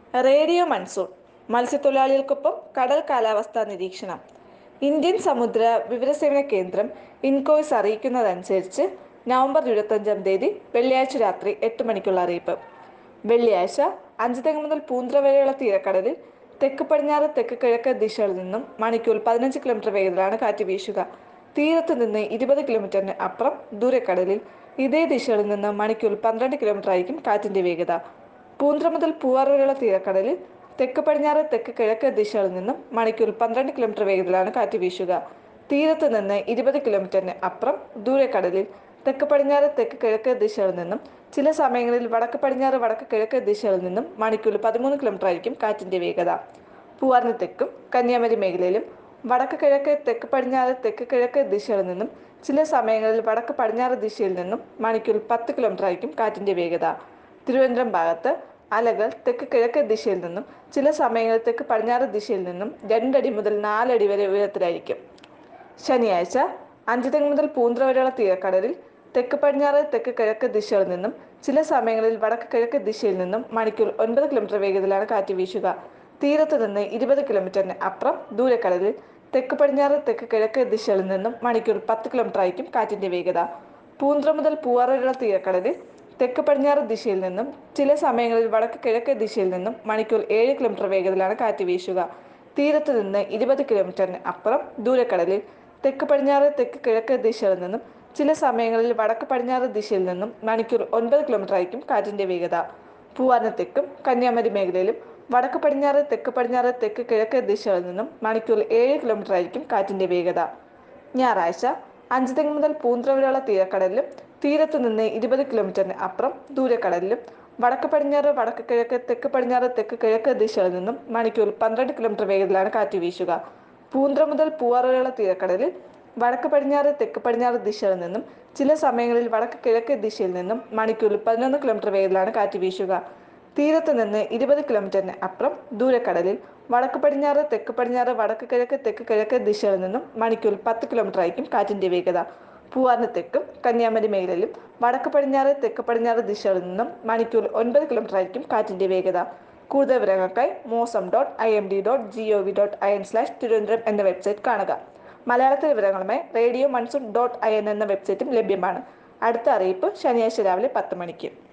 radio monsoon മത്സ്യത്തൊഴിലാളികൾക്കൊപ്പം കടൽ കാലാവസ്ഥാ നിരീക്ഷണം ഇന്ത്യൻ സമുദ്ര വിവരസേവന കേന്ദ്രം ഇൻകോയ്സ് അറിയിക്കുന്നതനുസരിച്ച് നവംബർ ഇരുപത്തഞ്ചാം തീയതി വെള്ളിയാഴ്ച രാത്രി എട്ട് മണിക്കുള്ള അറിയിപ്പ് വെള്ളിയാഴ്ച അഞ്ചുതെങ്ങ് മുതൽ പൂന്ത്ര വരെയുള്ള തീരക്കടലിൽ തെക്ക് പടിഞ്ഞാറ് തെക്ക് കിഴക്ക് ദിശകളിൽ നിന്നും മണിക്കൂർ പതിനഞ്ച് കിലോമീറ്റർ വേഗത്തിലാണ് കാറ്റ് വീശുക തീരത്ത് നിന്ന് ഇരുപത് കിലോമീറ്ററിന് അപ്പുറം ദൂരക്കടലിൽ ഇതേ ദിശകളിൽ നിന്ന് മണിക്കൂർ പന്ത്രണ്ട് കിലോമീറ്റർ ആയിരിക്കും കാറ്റിന്റെ വേഗത പൂന്ത്ര മുതൽ പൂവാർ വരെയുള്ള തീരക്കടലിൽ തെക്ക് പടിഞ്ഞാറ് തെക്ക് കിഴക്ക് ദിശകളിൽ നിന്നും മണിക്കൂർ പന്ത്രണ്ട് കിലോമീറ്റർ വേഗത്തിലാണ് കാറ്റ് വീശുക തീരത്ത് നിന്ന് ഇരുപത് കിലോമീറ്ററിന് അപ്പുറം ദൂരക്കടലിൽ തെക്ക് പടിഞ്ഞാറ് തെക്ക് കിഴക്ക് ദിശകളിൽ നിന്നും ചില സമയങ്ങളിൽ വടക്ക് പടിഞ്ഞാറ് വടക്ക് കിഴക്ക് ദിശകളിൽ നിന്നും മണിക്കൂർ പതിമൂന്ന് കിലോമീറ്റർ ആയിരിക്കും കാറ്റിന്റെ വേഗത പൂവാറിന് തെക്കും കന്യാകുമാരി മേഖലയിലും വടക്ക് കിഴക്ക് തെക്ക് പടിഞ്ഞാറ് തെക്ക് കിഴക്ക് ദിശകളിൽ നിന്നും ചില സമയങ്ങളിൽ വടക്ക് പടിഞ്ഞാറ് ദിശയിൽ നിന്നും മണിക്കൂർ പത്ത് കിലോമീറ്റർ ആയിരിക്കും കാറ്റിന്റെ വേഗത തിരുവനന്തപുരം ഭാഗത്ത് അലകൾ തെക്ക് കിഴക്ക് ദിശയിൽ നിന്നും ചില സമയങ്ങളിൽ തെക്ക് പടിഞ്ഞാറ് ദിശയിൽ നിന്നും രണ്ടടി മുതൽ നാലടി വരെ ഉയരത്തിലായിരിക്കും ശനിയാഴ്ച അഞ്ചുതെങ്ങ് മുതൽ പൂന്ത്ര വരെയുള്ള തീരക്കടലിൽ തെക്ക് പടിഞ്ഞാറ് തെക്ക് കിഴക്ക് ദിശകളിൽ നിന്നും ചില സമയങ്ങളിൽ വടക്ക് കിഴക്ക് ദിശയിൽ നിന്നും മണിക്കൂർ ഒൻപത് കിലോമീറ്റർ വേഗത്തിലാണ് കാറ്റ് വീശുക തീരത്ത് നിന്ന് ഇരുപത് കിലോമീറ്ററിന് അപ്പുറം ദൂരക്കടലിൽ തെക്ക് പടിഞ്ഞാറ് തെക്ക് കിഴക്ക് ദിശകളിൽ നിന്നും മണിക്കൂർ പത്ത് കിലോമീറ്റർ ആയിരിക്കും കാറ്റിന്റെ വേഗത പൂന്ത്ര മുതൽ പൂവാർ വരെയുള്ള തീരക്കടലിൽ തെക്ക് പടിഞ്ഞാറ് ദിശയിൽ നിന്നും ചില സമയങ്ങളിൽ വടക്ക് കിഴക്ക് ദിശയിൽ നിന്നും മണിക്കൂർ ഏഴ് കിലോമീറ്റർ വേഗത്തിലാണ് കാറ്റ് വീശുക തീരത്ത് നിന്ന് ഇരുപത് കിലോമീറ്ററിന് അപ്പുറം ദൂരക്കടലിൽ തെക്ക് പടിഞ്ഞാറ് തെക്ക് കിഴക്ക് ദിശകളിൽ നിന്നും ചില സമയങ്ങളിൽ വടക്ക് പടിഞ്ഞാറ് ദിശയിൽ നിന്നും മണിക്കൂർ ഒൻപത് കിലോമീറ്റർ ആയിരിക്കും കാറ്റിന്റെ വേഗത പൂവാറിന് തെക്കും കന്യാകുമാരി മേഖലയിലും വടക്ക് പടിഞ്ഞാറ് തെക്ക് പടിഞ്ഞാറ് തെക്ക് കിഴക്ക് ദിശകളിൽ നിന്നും മണിക്കൂർ ഏഴ് കിലോമീറ്റർ ആയിരിക്കും കാറ്റിന്റെ വേഗത ഞായറാഴ്ച അഞ്ചുതെങ്ങ് മുതൽ പൂന്ത്ര വരെയുള്ള തീരക്കടലിലും തീരത്ത് നിന്ന് ഇരുപത് കിലോമീറ്ററിന് അപ്പുറം ദൂരക്കടലിലും വടക്ക് പടിഞ്ഞാറ് വടക്ക് കിഴക്ക് തെക്ക് പടിഞ്ഞാറ് തെക്ക് കിഴക്ക് ദിശകളിൽ നിന്നും മണിക്കൂർ പന്ത്രണ്ട് കിലോമീറ്റർ വേഗത്തിലാണ് കാറ്റ് വീശുക പൂന്ത്ര മുതൽ പൂവാർ വരെയുള്ള തീരക്കടലിൽ വടക്ക് പടിഞ്ഞാറ് തെക്ക് പടിഞ്ഞാറ് ദിശകളിൽ നിന്നും ചില സമയങ്ങളിൽ വടക്ക് കിഴക്ക് ദിശയിൽ നിന്നും മണിക്കൂർ പതിനൊന്ന് കിലോമീറ്റർ വേഗത്തിലാണ് കാറ്റ് വീശുക തീരത്ത് നിന്ന് ഇരുപത് കിലോമീറ്ററിന് അപ്പുറം ദൂരക്കടലിൽ വടക്ക് പടിഞ്ഞാറ് തെക്ക് പടിഞ്ഞാറ് വടക്ക് കിഴക്ക് തെക്ക് കിഴക്ക് ദിശകളിൽ നിന്നും മണിക്കൂർ പത്ത് കിലോമീറ്റർ ആയിരിക്കും കാറ്റിന്റെ വേഗത പൂവാറിന് തെക്കും കന്യാകുമാരി മേഖലയിലും വടക്ക് പടിഞ്ഞാറ് തെക്ക് പടിഞ്ഞാറ് ദിശകളിൽ നിന്നും മണിക്കൂർ ഒൻപത് കിലോമീറ്റർ ആയിരിക്കും കാറ്റിന്റെ വേഗത കൂടുതൽ വിവരങ്ങൾക്കായി Mausam dot I M D dot G O V dot I N slash Thiruvananthapuram എന്ന വെബ്സൈറ്റ് കാണുക മലയാളത്തിലെ വിവരങ്ങളുമായി radio monsoon dot I N എന്ന വെബ്സൈറ്റും ലഭ്യമാണ് അടുത്ത അറിയിപ്പ് ശനിയാഴ്ച രാവിലെ പത്ത് മണിക്ക്